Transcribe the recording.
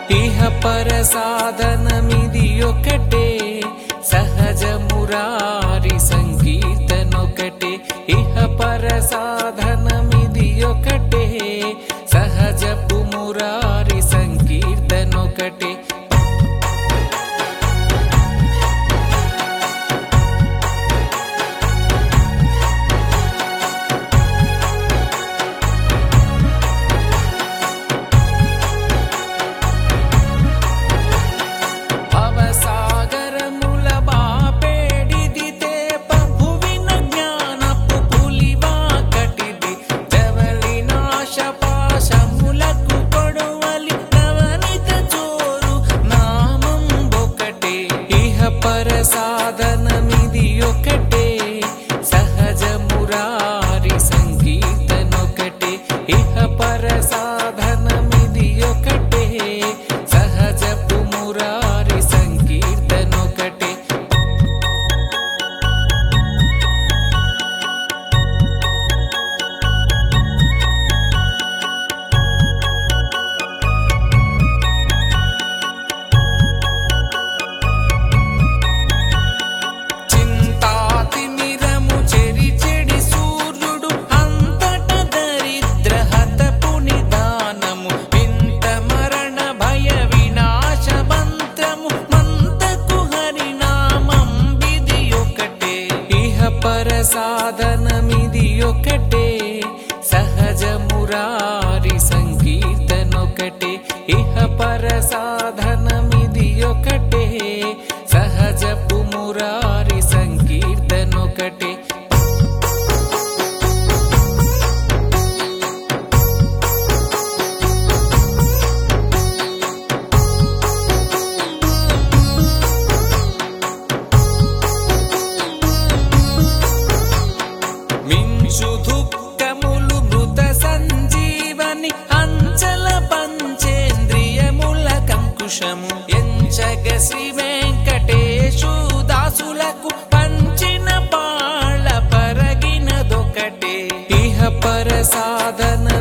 ఇహ పర సాధనమిది ఒకటే సహజ మురారి సంగీతనొకటే ఇహ పర సాధనమిది ఒకటే సహజపు మురారి సంకీర్తనొకటే భవసాగరముల బాపేడిదితే భువిన జ్ఞానపు పులివా కటిది జవలి నాశ పాశములకు కొడవలి నవనిత చోరు నామం ఒకటే ఇహ పర సాధనమిది ఒకటే సహజ మురారి సంగీతనొకటే ఇహ పర సాధనమిది ఒకటే సహజపు మురారి సంకీర్తనొకటే చింతాతిమిరము చెరి చెడి సూర్యుడు అంతట దరిద్ర హతపు నిదానము వింత మరణ భయ వినాశ మంత్రము మంతకు హరినామం విధి ఒకటే ఇహ పర సాధనమిది ఒకటే సహజ మురారి సంకీర్తనొకటే ఇహ పర సాధనమిది ఒకటే సహజపు మురారి సంకీర్తనొకటే మించు దుఃఖములు మృత సంజీవని అంచల పంచేంద్రియముల కంకుశము ఎంచగ శ్రీ వెంకటేశు దాసులకు పంచిన పాళ్ళ పరగినదొకటే ఇహ పర సాధన